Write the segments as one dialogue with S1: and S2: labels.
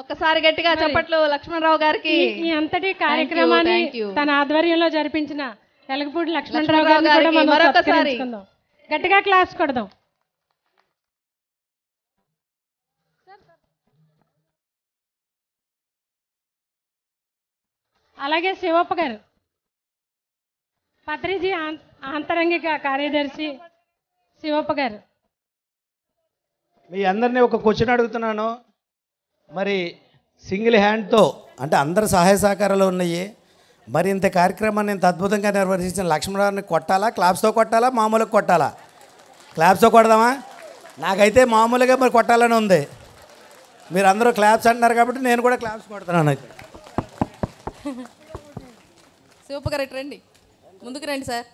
S1: ఒక్కసారి గట్టిగా చప్పట్లు లక్ష్మణరావు గారికి
S2: ఈ- ఈ అంతటి కార్యక్రమాన్ని
S1: thank you.
S2: తన ఆధ్వర్యంలో జరిపించిన ఎలగపూడి లక్ష్మణరావు
S1: లక్ష్మణరావు
S2: గారిని కూడా
S1: గారికి
S2: మనం
S1: మరొకసారి.
S2: సత్కరించుకుందాం గట్టిగా క్లాస్ కొడదాం అలాగే శివప్ప గారు పత్రిజీ ఆం- ఆంతరంగిక కార్యదర్శి శివప్ప గారు
S3: మీ అందరినీ ఒక క్వశ్చన్ అడుగుతున్నాను మరి సింగిల్ హ్యాండ్తో అంటే అందరు సహాయ సహకారాలు ఉన్నాయి మరి ఇంత కార్యక్రమాన్ని ఇంత అద్భుతంగా నిర్వహించిన లక్ష్మణరావుని కొట్టాలా క్లాప్స్తో కొట్టాలా మామూలుగా కొట్టాలా క్లాప్స్తో కొడదామా నాకైతే మామూలుగా మరి కొట్టాలని ఉంది మీరు అందరూ క్లాప్స్ అంటున్నారు కాబట్టి నేను కూడా క్లాప్స్ కొడుతున్నాను అయితే
S4: శివప్ప గారు ఇటు రండి ముందుకు రండి సార్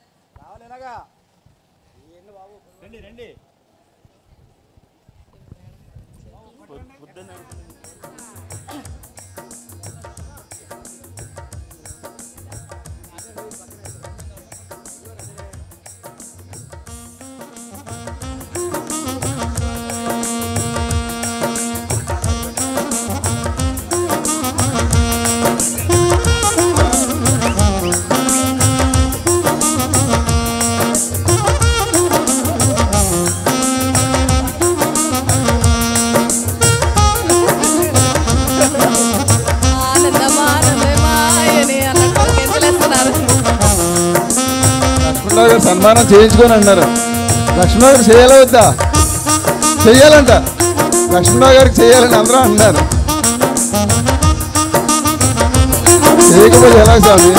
S4: ఆనందమానందమాయనే అన్నట్టు గెంతులేస్తున్నారు
S5: లక్ష్మణరావు గారు సన్మానం చేయించుకొని అన్నారు లక్ష్మణరావు గారు చేయాలా వద్దా చెయ్యాలంట లక్ష్మణరావు గారికి చేయాలని అందరూ అన్నారు చేయకపోతే ఎలా స్వామి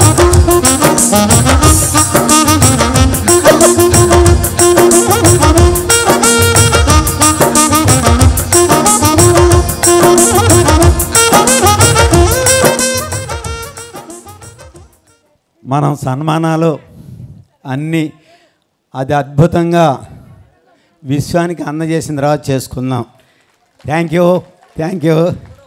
S3: మనం సన్మానాలు అన్నీ అది అద్భుతంగా విశ్వానికి అందజేసిన తర్వాత చేసుకుందాం thank you thank you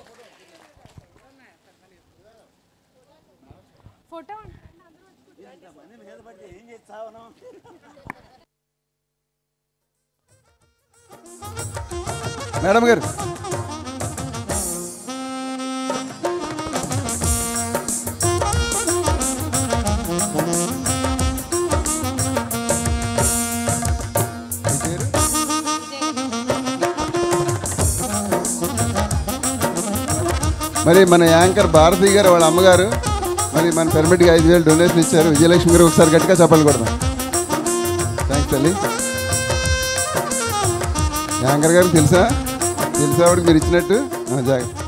S5: madam గారు మీ పేరు? మరి మన యాంకర్ భారతి గారు వాళ్ళ అమ్మగారు మరి మన పెర్మిట్కి ఐదు వేలు డొనేషన్ ఇచ్చారు విజయలక్ష్మి గారు ఒకసారి గట్టిగా చెప్పాలి కొడదాం థ్యాంక్స్ తల్లి యాంకర్ గారు తెలుసా తెలుసా ఆవిడకి మీరు ఇచ్చినట్టు ఆ, జాగ్రత్త